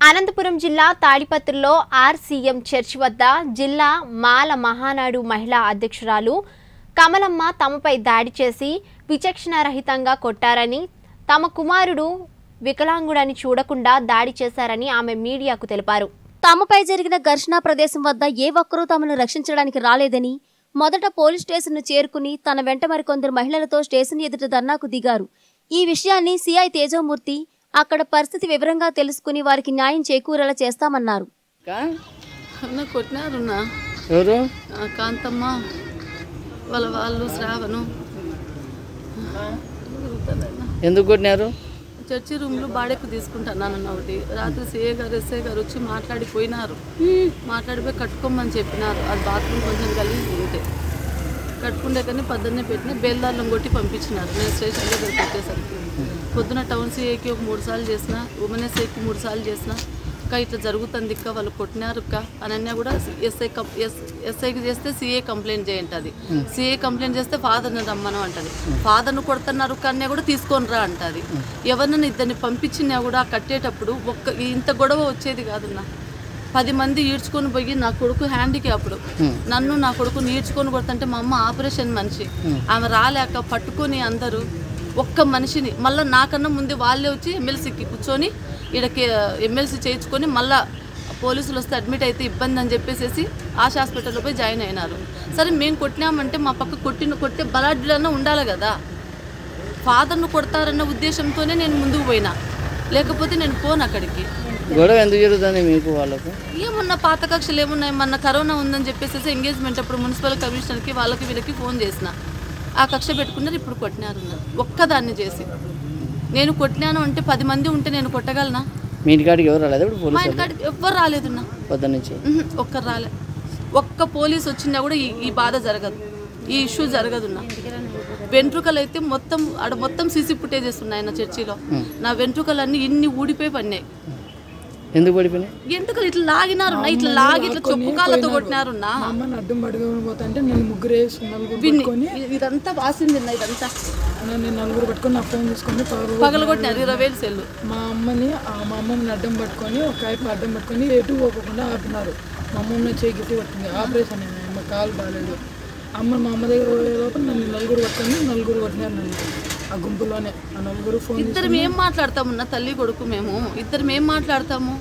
అనంతపురం జిల్లా తాడిపత్రిలో RCM church వద్ద జిల్లా మాల మహానాడు మహిళా అధ్యక్షురాలు కమలమ్మ తమపై దాడి చేసి విచక్షణారహితంగా కొట్టారని తమ కుమారుడు వికలాంగుడని చూడకుండా దాడి చేశారని ఆమె మీడియాకు తెలిపారు తమపై జరిగిన ఘర్షణ ప్రదేశం వద్ద ఏ ఒక్కరూ తమను రక్షించడానికి రాలేదని మొదట పోలీస్ స్టేషన్ను చేరుకుని తన వెంట మరికొందరు మహిళలతో స్టేషన్ ఎదుట ధర్నాకు దిగారు ఈ విషయాన్ని సిఐ తేజోమూర్తి అక్కడ పరిస్థితి వివరంగా తెలుసుకుని వారికి న్యాయం చేకూరేలా చేస్తామన్నారు కా? అన్న కొట్టినారున్నా ఎవరు ఆ కాంతమ్మ వాళ్ళ వాళ్ళు శ్రావణు ఎందుకు కొట్టినారు చర్చి రూమ్లో బాడెక్కు తీసుకుంటానన్న ఒకటి రాత్రి సిఏ గారు ఎస్ఐ గారు వచ్చి మాట్లాడిపోయినారు మాట్లాడిపోయి కట్టుకోమని చెప్పినారు అది బాత్రూమ్ కొంచెం కలిసి ఉంటే కట్టుకుంటే కానీ పద్దన్నే పెట్టిన బేల్దార్లను కొట్టి పంపించినారు నేను స్టేషన్లో దగ్గర పెట్టేసరికి పొద్దున టౌన్ సిఏకి ఒక మూడు సార్లు చేసిన ఉమెన్ ఎస్ఐకి మూడు సార్లు చేసిన అక్క ఇట్లా జరుగుతుంది ఇక్క వాళ్ళు కొట్టినారు అక్క అనన్య కూడా ఎస్ఐ కం ఎస్ ఎస్ఐకి చేస్తే సిఏ కంప్లైంట్ చేయంటది సిఏ కంప్లైంట్ చేస్తే ఫాదర్ని రమ్మను అంటది ఫాదర్ను కొడుతున్నారు కన్యా కూడా తీసుకొని రా అంటది ఎవరినైనా ఇద్దరిని పంపించినా కూడా కట్టేటప్పుడు ఒక్క ఇంత గొడవ వచ్చేది కాదున్నా పది మంది ఈడ్చుకొని పోయి నా కొడుకు హ్యాండీకి అప్పుడు నన్ను నా కొడుకుని ఈడ్చుకొని కొడుతుంటే మా అమ్మ ఆపరేషన్ మనిషి ఆమె రాలేక పట్టుకొని అందరూ ఒక్క మనిషిని మళ్ళీ నాకన్నా ముందు వాళ్ళే వచ్చి ఎమ్మెల్సీకి కూర్చొని ఈడకి ఎమ్మెల్సీ చేయించుకొని మళ్ళా పోలీసులు వస్తే అడ్మిట్ అయితే ఇబ్బంది అని చెప్పేసి ఆశ హాస్పిటల్లో పోయి జాయిన్ అయినారు సరే మేము కొట్టినామంటే మా పక్క కొట్టిన కొట్టే బలాడ్లన్నా ఉండాలి కదా ఫాదర్ను కొడతారన్న ఉద్దేశంతోనే నేను ముందుకు పోయినా లేకపోతే నేను పోను అక్కడికి గొడవ ఎందుకు జరుగుతుంది మీకు వాళ్ళకు ఏమన్నా పాత కక్షలు ఏమున్నాయి మొన్న కరోనా ఉందని చెప్పేసి ఎంగేజ్మెంట్ అప్పుడు మున్సిపల్ కమిషనర్కి వాళ్ళకి వీళ్ళకి ఫోన్ చేసిన ఆ కక్ష పెట్టుకున్నారు ఇప్పుడు కొట్టినారు అన్నారు. ఒక్కదాన్ని చేసి నేను కొట్టినాను అంటే పది మంది ఉంటే నేను కొట్టగలనా మీ ఇంటికాడికి ఎవరు రాలేదు ఇప్పుడు మా పోలీసు ఇంటికాడికి ఎవ్వరు రాలేదున్నా పొద్దు నుంచి ఉహు, ఒక్కరు రాలే ఒక్క పోలీస్ వచ్చినా కూడా ఈ ఈ బాధ జరగదు ఈ ఇష్యూ జరగదున్నా వెంట్రుకలు అయితే మొత్తం ఆడ మొత్తం సీసీ ఫుటేజెస్ ఉన్నాయి నా చర్చిలో నా వెంట్రుకలన్నీ ఇన్ని ఊడిపోయి పడినాయి ఎందుకు పడిపోయినాయి ఎంటుకలు ఇట్లా లాగినారు ఇట్లా లాగి ఇట్లా చొప్పు కాళ్ళతో కొట్టినారు నా మా అమ్మని అడ్డం పట్టుకొని పోతుంటే నేను ముగ్గురు వేసి నలుగురు విన్ని పట్టుకొని ఇ- ఇదంతా వాసింది అన్న ఇదంతా నేను నలుగురు పట్టుకొని నా ఫోన్ తీసుకొని పగలు పగల కొట్టినారు ఇరవై వేలు సెల్లు మా అమ్మని ఆ మా అమ్మని అడ్డం పట్టుకొని ఒక వైపు అడ్డం పట్టుకొని ఎటు పోకుండా ఆపినారు మా అమ్మమ్మ చేయి గిట్టి పట్టింది ఆపరేషన్ అయింది అమ్మ కాలు బాగాలేదు అమ్మ మా అమ్మ దగ్గర పోయే లోపల నన్ను నలుగురు పట్టుకొని నలుగురు కొట్టినారు నన్ను ఆ గుంపులోనే ఆ నలుగురు ఫోన్ ఇద్దరం ఏం మాట్లాడతామన్నా తల్లి కొడుకు మేము ఇద్దరం ఏం మాట్లాడతాము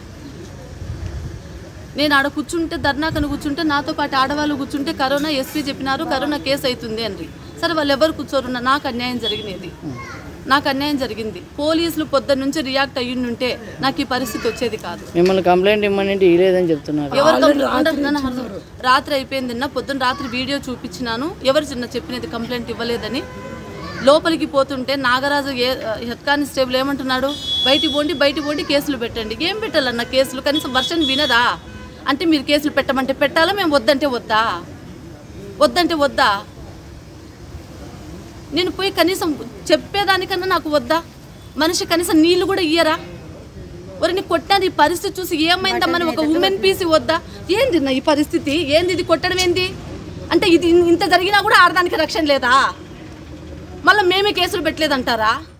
నేను ఆడ కూర్చుంటే ధర్నాకను కూర్చుంటే నాతో పాటు ఆడవాళ్ళు కూర్చుంటే కరోనా ఎస్పీ చెప్పినారు కరోనా కేసు అవుతుంది అని సరే వాళ్ళు ఎవరు కూర్చోరు నాకు అన్యాయం జరిగినది నాకు అన్యాయం జరిగింది పోలీసులు పొద్దున్న నుంచి రియాక్ట్ అయ్యిండుంటే నాకు ఈ పరిస్థితి వచ్చేది కాదు మిమ్మల్ని కంప్లైంట్ ఇమ్మనంటే ఇలేదని చెప్తున్నారు ఎవరు కంప్లైంట్ ఉండరు నాన్న, హలో. రాత్రి అయిపోయింది నిన్న పొద్దున్న రాత్రి వీడియో చూపించినాను ఎవరు చిన్న చెప్పినది కంప్లైంట్ ఇవ్వలేదని లోపలికి పోతుంటే నాగరాజు ఏ హెడ్ కానిస్టేబుల్ ఏమంటున్నాడు బయటికి పోండి బయటికి పోండి కేసులు పెట్టండి ఏం పెట్టాలన్న కేసులు కనీసం వర్షన్ వినదా అంటే మీరు కేసులు పెట్టమంటే పెట్టాలా మేము వద్దంటే వద్దా వద్దంటే వద్దా నేను పోయి కనీసం చెప్పేదానికన్నా నాకు వద్దా మనిషి కనీసం నీళ్లు కూడా ఇయ్యరా ఒరి నీ కొట్టాను ఈ పరిస్థితి చూసి ఏమైందమ్మని ఒక ఉమెన్ పీసి వద్దా ఏంది నా ఈ పరిస్థితి ఏంది ఇది కొట్టడం ఏంది అంటే ఇది ఇంత జరిగినా కూడా ఆడదానికి రక్షణ లేదా మళ్ళీ మేమే కేసులు పెట్టలేదంటారా